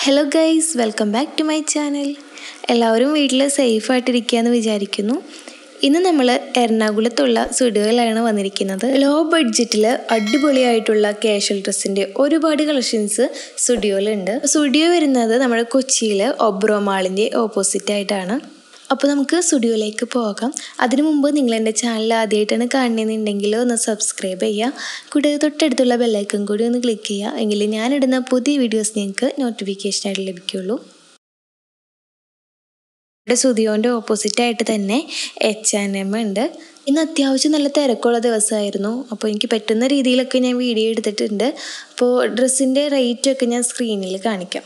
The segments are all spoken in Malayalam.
hello guys welcome back to my channel എല്ലാവരും വീട്ടിൽ സേഫായിട്ടിരിക്കുകയെന്ന് വിചാരിക്കുന്നു ഇന്ന് നമ്മൾ എറണാകുളത്തുള്ള സ്റ്റുഡിയോയിലാണ് വന്നിരിക്കുന്നത് ലോ ബഡ്ജറ്റിൽ അടിപൊളിയായിട്ടുള്ള കാഷ്വൽ ഡ്രസ്സിൻ്റെ ഒരുപാട് കളക്ഷൻസ് സ്റ്റുഡിയോയിലുണ്ട് സ്റ്റുഡിയോ വരുന്നത് നമ്മുടെ കൊച്ചിയിൽ ഒബ്രോ മാളിൻ്റെ ഓപ്പോസിറ്റ് ആയിട്ടാണ് അപ്പോൾ നമുക്ക് സ്റ്റുഡിയോയിലേക്ക് പോകാം അതിനു മുമ്പ് നിങ്ങൾ എൻ്റെ ചാനൽ ആദ്യമായിട്ടാണ് കാണുന്നതെന്നുണ്ടെങ്കിൽ ഒന്ന് സബ്സ്ക്രൈബ് ചെയ്യുക കൂടാതെ തൊട്ടടുത്തുള്ള ബെല്ലൈക്കൺ കൂടി ഒന്ന് ക്ലിക്ക് ചെയ്യുക എങ്കിൽ ഞാനിടുന്ന പുതിയ വീഡിയോസ് നിങ്ങൾക്ക് നോട്ടിഫിക്കേഷനായിട്ട് ലഭിക്കുള്ളൂ ഇവിടെ സ്റ്റുഡിയോൻ്റെ ഓപ്പോസിറ്റ് ആയിട്ട് തന്നെ എച്ച് ആൻഡ് എം ഉണ്ട് ഇന്ന് അത്യാവശ്യം നല്ല തിരക്കുള്ള ദിവസമായിരുന്നു അപ്പോൾ എനിക്ക് പറ്റുന്ന രീതിയിലൊക്കെ ഞാൻ വീഡിയോ എടുത്തിട്ടുണ്ട് അപ്പോൾ ഡ്രസ്സിൻ്റെ റേറ്റൊക്കെ ഞാൻ സ്ക്രീനിൽ കാണിക്കാം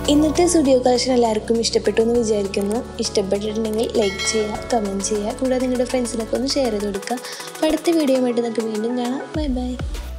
ഇന്നത്തെ സ്റ്റുഡിയോ കളക്ഷൻ എല്ലാവർക്കും ഇഷ്ടപ്പെട്ടു എന്ന് വിചാരിക്കുന്നു ഇഷ്ടപ്പെട്ടിട്ടുണ്ടെങ്കിൽ ലൈക്ക് ചെയ്യുക കമൻറ്റ് ചെയ്യുക കൂടാതെ നിങ്ങളുടെ ഫ്രണ്ട്സിനൊക്കെ ഒന്ന് ഷെയർ ചെയ്ത് കൊടുക്കുക അപ്പോൾ അടുത്ത വീഡിയോ ആയിട്ട് നമുക്ക് വീണ്ടും കാണാം ബൈ ബൈ